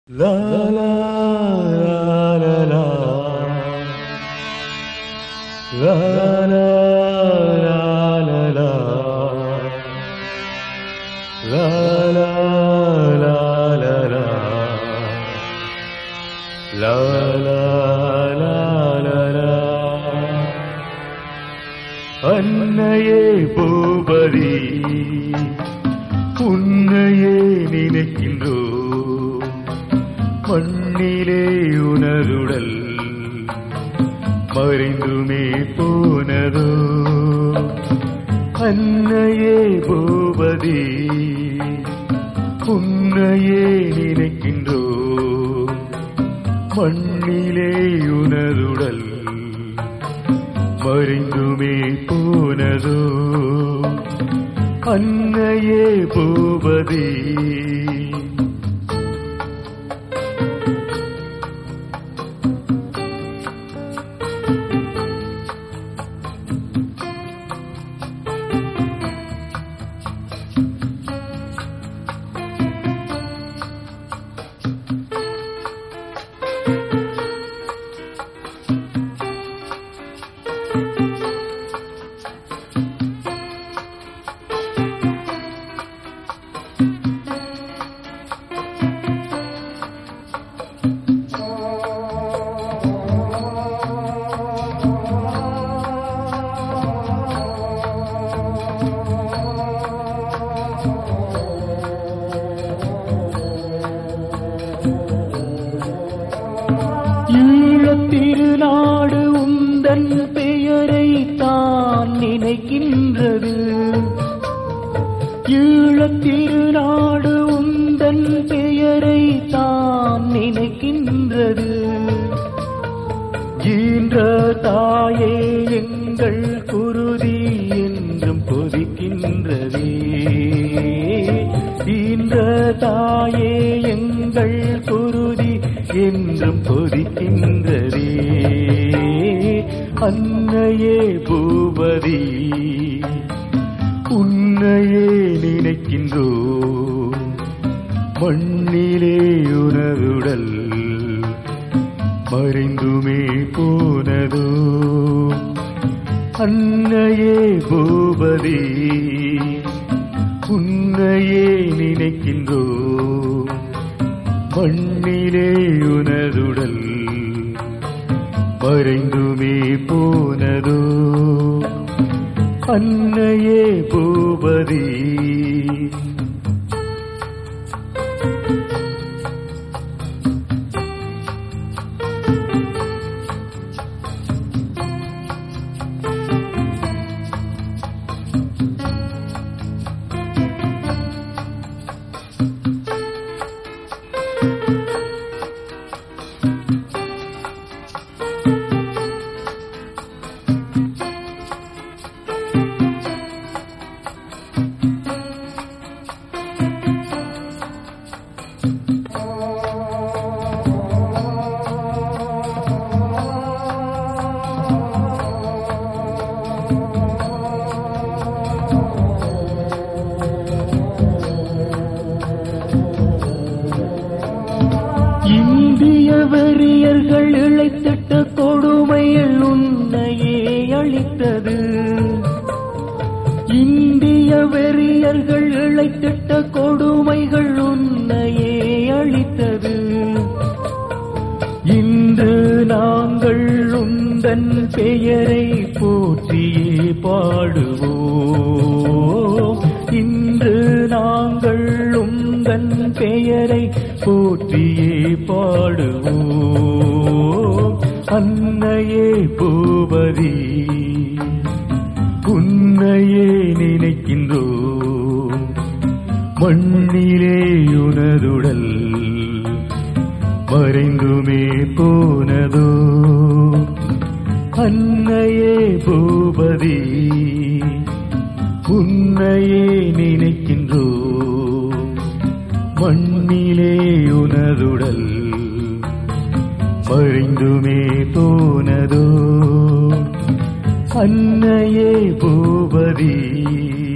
La la la la la La la la la la La la la la la La la la la la அன்னையே பூபதி உன்னையே நினைக்கின்றோம் மண்ணிலே உணருடல் மறைந்துமே போனதோ அன்னையே பூபதி உன்னையே நினைக்கின்றோம் மண்ணிலே உணருடல் மறைந்துமே போனதோ அன்னையே பூபதி ஈழத்திருநாடு உந்தன் பெயரை தான் நினைக்கின்றது ஈழத்திருநாடு உந்தன் பெயரை தான் நினைக்கின்றது ஈன்ற தாயே எங்கள் குருதி என்றும் கொதிக்கின்றதே ஈன்ற தாயே எங்கள் குருதி என்றும் கொதிக்கின்றதே அன்னையே பூபதி உன்னையே நினைக்கின்றோம் மண்ணிலே உணருடல் மறைந்துமே போனதோ அன்னையே பூபதி உன்னையே நினைக்கின்றோ மண்ணிலே உனதுடல் மறைந்துமே போனதோ அன்னையே பூபதி இந்திய வெறியர்கள் இழைத்திட்ட கொடுமைகள் உன்னையே அளித்தது இந்திய வெறியர்கள் இழைத்திட்ட கொடுமைகள் உன்னையே அளித்தது இன்று நாங்கள் உந்தன் பெயரை போற்றியே பாடுவோம் இன்று நாங்கள் உந்தன் பெயரை போற்றியே பாடுவோம் அன்னையே பூபதி உன்னையே நினைக்கின்றோம் மண்ணிலே உனதுடல் மறைந்துமே போனதோ அன்னையே பூபதி உன்னையே நினைக்கின்றோ மண்ணிலே உனதுடல் மறைந்துமே போனதோ அன்னையே பூபதி